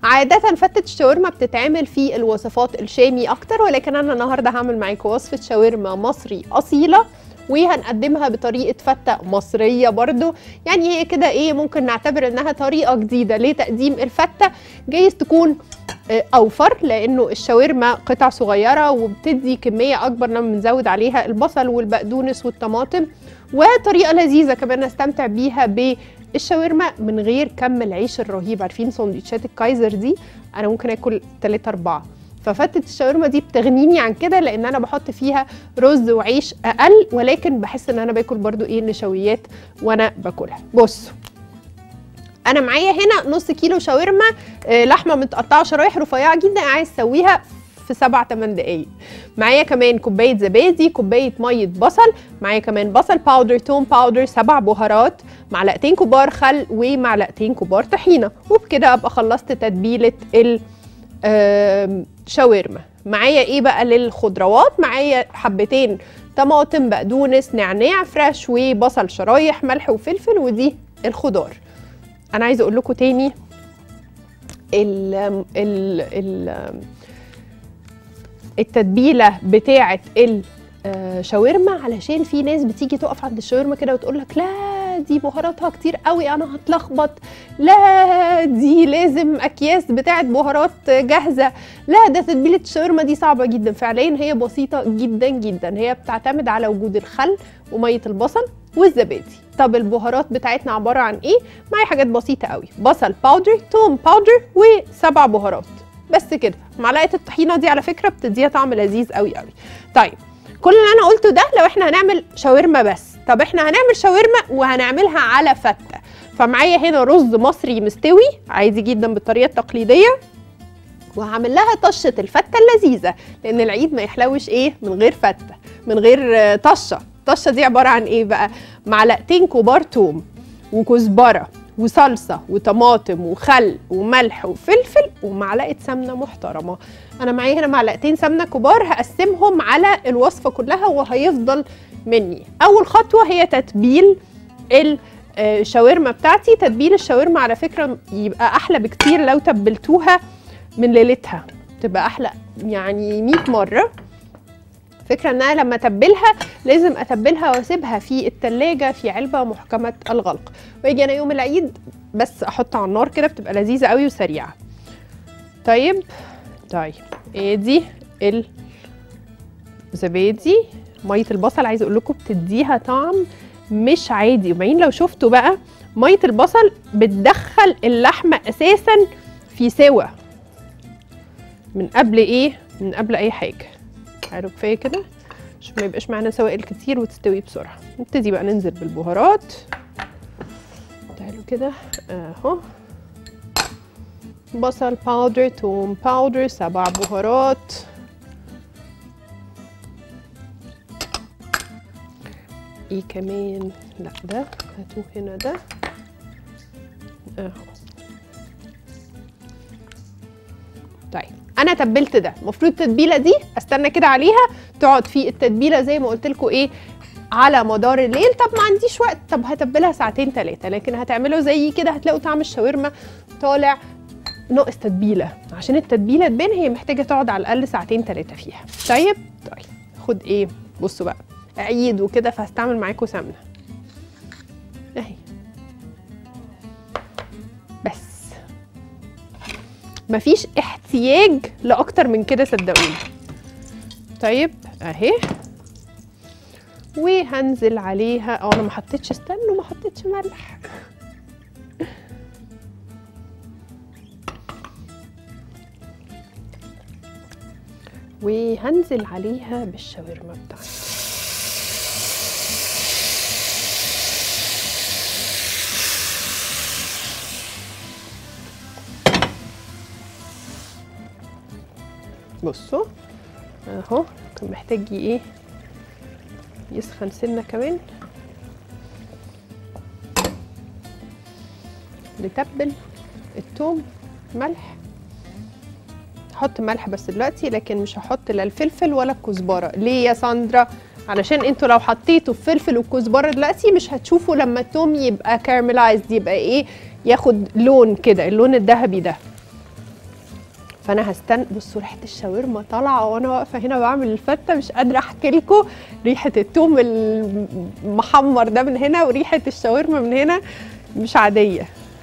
عادة فتة الشاورما بتتعمل في الوصفات الشامي أكتر ولكن أنا النهاردة هعمل معاكم وصفة شاورما مصري أصيلة وهنقدمها بطريقة فتة مصرية برضو يعني هي كده ايه ممكن نعتبر انها طريقة جديدة لتقديم الفتة جايز تكون آه، اوفر لانه الشاورما قطع صغيرة وبتدي كمية اكبر لما بنزود عليها البصل والبقدونس والطماطم وطريقة لذيذة كمان نستمتع بيها بالشاورما من غير كم العيش الرهيب عارفين سندوتشات الكايزر دي انا ممكن اكل 3 4 ففتة الشاورما دي بتغنيني عن كده لان انا بحط فيها رز وعيش اقل ولكن بحس ان انا باكل برضو ايه نشويات وانا باكلها بصوا انا معايا هنا نص كيلو شاورما آه، لحمه متقطعه شرايح رفيعه جدا عايز اسويها في سبع 8 دقايق معايا كمان كوبايه زبادي كوبايه ميه بصل معايا كمان بصل باودر توم باودر سبع بهارات معلقتين كبار خل ومعلقتين كبار طحينه وبكده ابقى خلصت تتبيله ال آم، شاورما معايا ايه بقى للخضروات معايا حبتين طماطم بقدونس نعناع فريش وبصل شرايح ملح وفلفل ودي الخضار انا عايزه اقول لكم تاني ال ال ال التتبيله بتاعه الشاورما علشان في ناس بتيجي تقف عند الشاورما كده وتقول لك لا دي بهاراتها كتير قوي انا هتلخبط لا دي لازم اكياس بتاعه بهارات جاهزه لا ده تتبيله الشاورما دي صعبه جدا فعليا هي بسيطه جدا جدا هي بتعتمد على وجود الخل وميه البصل والزبادي طب البهارات بتاعتنا عباره عن ايه معايا حاجات بسيطه قوي بصل باودر توم باودر وسبع بهارات بس كده معلقه الطحينه دي على فكره بتديها طعم لذيذ قوي قوي طيب كل اللي انا قلته ده لو احنا هنعمل شاورما بس طب احنا هنعمل شاورما وهنعملها على فته فمعايا هنا رز مصري مستوي عادي جدا بالطريقه التقليديه وهعمل لها طشه الفته اللذيذه لان العيد ما يحلوش ايه من غير فته من غير آه، طشه الطشه دي عباره عن ايه بقى معلقتين كبار توم وكزبره وصلصه وطماطم وخل وملح وفلفل ومعلقه سمنه محترمه انا معايا هنا معلقتين سمنه كبار هقسمهم على الوصفه كلها وهيفضل مني اول خطوه هي تتبيل الشاورما بتاعتي تتبيل الشاورما على فكره يبقى احلى بكتير لو تبلتوها من ليلتها تبقى احلى يعني 100 مره فكرة ان انا لما اتبلها لازم اتبلها واسيبها في التلاجة في علبة محكمة الغلق واجي انا يوم العيد بس احط على النار كده بتبقى لذيذة قوي وسريعة طيب طيب ادي الزبادي مية البصل عايزة اقول لكم بتديها طعم مش عادي وبعدين لو شفتوا بقى مية البصل بتدخل اللحمة اساسا في سوا من قبل ايه من قبل اي حاجه تعالوا كفايه كده عشان ما يبقاش معانا سوائل كتير وتستوي بسرعه نبتدي بقى ننزل بالبهارات تعالوا كده اهو بصل باودر توم باودر سبع بهارات ايه كمان لا ده هاتوه هنا ده اهو طيب انا تبلت ده المفروض التتبيله دي استنى كده عليها تقعد في التتبيله زي ما قلت لكم ايه على مدار الليل طب ما عنديش وقت طب هتبلها ساعتين ثلاثه لكن هتعملوا زي كده هتلاقوا طعم الشاورما طالع ناقص تتبيله عشان التتبيله تبان هي محتاجه تقعد على الاقل ساعتين ثلاثه فيها طيب طيب خد ايه بصوا بقى عيد وكده فهستعمل معاكم سمنه اهي بس مفيش احتياج لاكتر من كده صدقوني طيب اهي وهنزل عليها اه انا ما حطيتش استنوا ما حطيتش ملح وهنزل عليها بالشاورما بتاعتي بصوا اهو كان محتاج ي- ايه يسخن سنه كمان نتبل التوم ملح هحط ملح بس دلوقتي لكن مش هحط لا الفلفل ولا الكزبره ليه يا ساندرا علشان انتوا لو حطيتوا الفلفل والكزبره دلوقتي مش هتشوفوا لما التوم يبقى كارملايزد يبقى ايه ياخد لون كده اللون الذهبي ده فانا هستنى بصوا ريحه الشاورما طالعه وانا واقفه هنا بعمل الفته مش قادره احكي لكم ريحه التوم المحمر ده من هنا وريحه الشاورما من هنا مش عاديه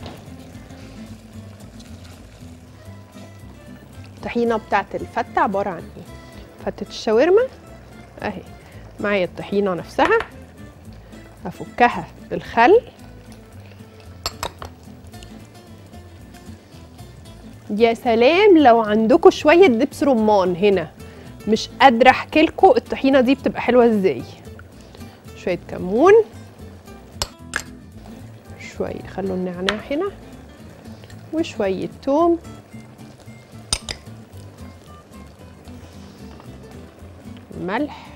الطحينه بتاعت الفته عباره عن ايه فتة الشاورما اهي معايا الطحينه نفسها هفكها بالخل يا سلام لو عندكم شويه دبس رمان هنا مش قادره احكي لكم الطحينه دي بتبقى حلوه ازاي شويه كمون شويه خلوا النعناع هنا وشويه توم ملح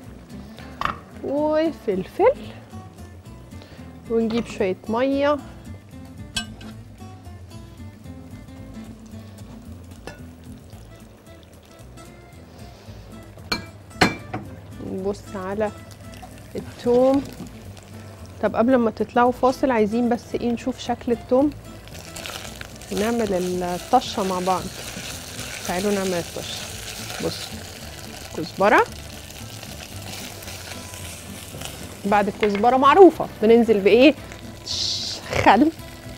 وفلفل ونجيب شويه ميه نبص على التوم طب قبل ما تطلعوا فاصل عايزين بس ايه نشوف شكل التوم ونعمل الطشه مع بعض تعالوا نعمل الطشه بصوا كزبره بعد الكزبره معروفه بننزل بايه خل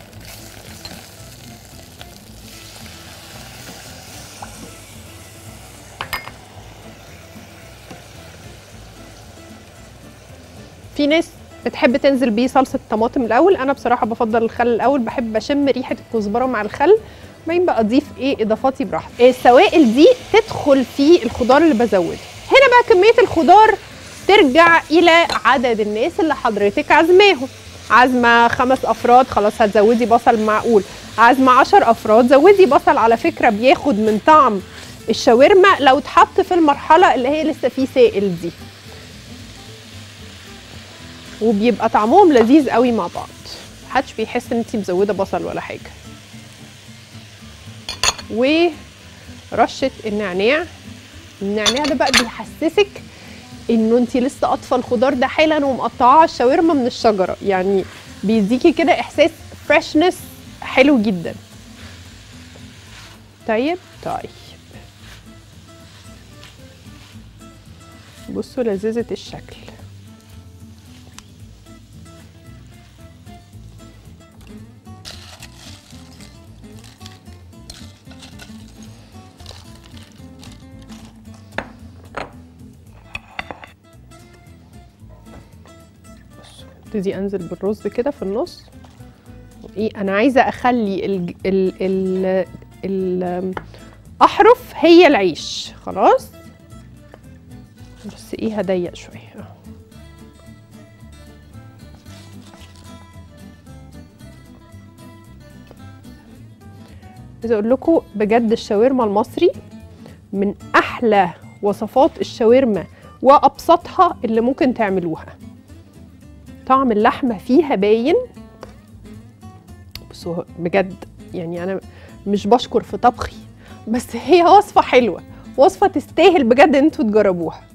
في ناس بتحب تنزل بيه صلصه طماطم الاول انا بصراحه بفضل الخل الاول بحب اشم ريحه الكزبره مع الخل بعدين بقى اضيف ايه اضافاتي براحتي السوائل دي تدخل في الخضار اللي بزوده هنا بقى كميه الخضار ترجع الى عدد الناس اللي حضرتك عازماهم عازمه خمس افراد خلاص هتزودي بصل معقول عازمه عشر افراد زودي بصل على فكره بياخد من طعم الشاورما لو اتحط في المرحله اللي هي لسه فيه سائل دي وبيبقى طعمهم لذيذ قوي مع بعض محدش بيحس ان انت مزوده بصل ولا حاجه ورشه النعناع النعناع ده بقى بيحسسك انه انت لسه قاطفه الخضار ده حالا ومقطعاه الشاورما من الشجره يعني بيديكي كده احساس فريشنس حلو جدا طيب طيب بصوا لذيذه الشكل ابتدي انزل بالرز كده في النص ايه انا عايزه اخلي ال ال ال ال احرف هي العيش خلاص بس ايه هضيق شويه عايزه اقول لكم بجد الشاورما المصري من احلى وصفات الشاورما وابسطها اللي ممكن تعملوها طعم اللحمه فيها باين بصوا بجد يعني انا مش بشكر في طبخي بس هي وصفه حلوه وصفه تستاهل بجد ان انتوا تجربوها